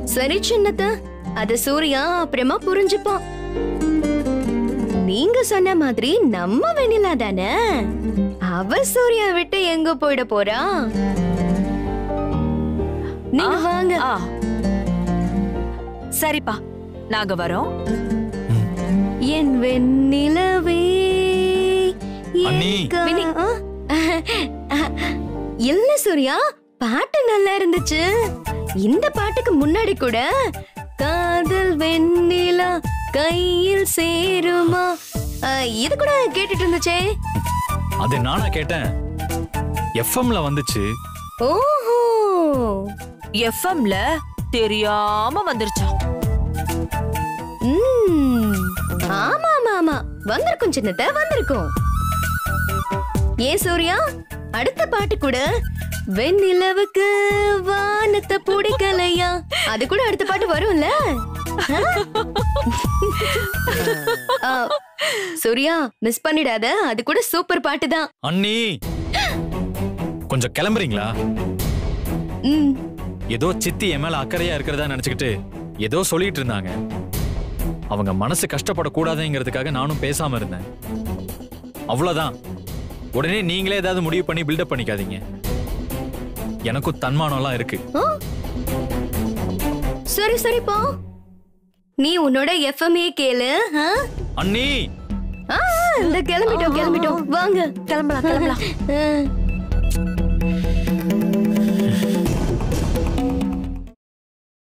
சரி சின்னத்த அத சூர்யா அப்புறமா புரிஞ்சுப்பான் நீங்க சொன்ன மாதிரி நம்ம வெண்ணிலா தானே அவ சூர்யா விட்டு எங்க போயிட போறா நீங்க வாங்க ஆ சரிப்பா நாங்க வரோம் என் வெண்ணிலவே அண்ணி. ஏக்கா- வினி- ஆ? இல்ல சூர்யா பாட்டு நல்லா இருந்துச்சு இந்த பாட்டுக்கு முன்னாடி கூட காதல் வெண்ணிலா கையில் சேருமா ஆ, இது கூட கேட்டுட்டு இருந்துச்சே அது நானா கேட்டேன் எஃப்எம்ல வந்துச்சு ஓஹோ எஃப்எம்ல தெரியாம வந்துருச்சா ம். ஆமா ஆமா ஆமா வந்திருக்கும் சின்னத்த வந்திருக்கும் ஏன் சூர்யா அடுத்த பாட்டு கூட வெண்ணிலவுக்கு வானத்தை பிடிக்கலையா அது கூட அடுத்த பாட்டு வரும்ல ஆ? ஆ, சூர்யா மிஸ் பண்ணிடாத அது கூட சூப்பர் பாட்டு தான் அண்ணி கொஞ்சம் கிளம்புறீங்களா ம் ஏதோ சித்தி என் மேல அக்கறையா இருக்கிறதா நினைச்சுக்கிட்டு ஏதோ சொல்லிட்டு இருந்தாங்க அவங்க மனசு கஷ்டப்படக்கூடாதுங்கிறதுக்காக நானும் பேசாம இருந்தேன் அவ்வளவுதான் உடனே நீங்களே ஏதாவது முடிவு பண்ணி பில்டப் பண்ணிக்காதீங்க எனக்கும் தன்மானம்லாம் இருக்கு ஆ? சரி சரிப்பா நீ உன்னோட எஃப்எம்ஏ கேளு ஆ? அண்ணி ஆ, இந்த கிளம்பிட்டோம் கிளம்பிட்டோம் வாங்க கிளம்பலாம் கிளம்பலாம் ஆ.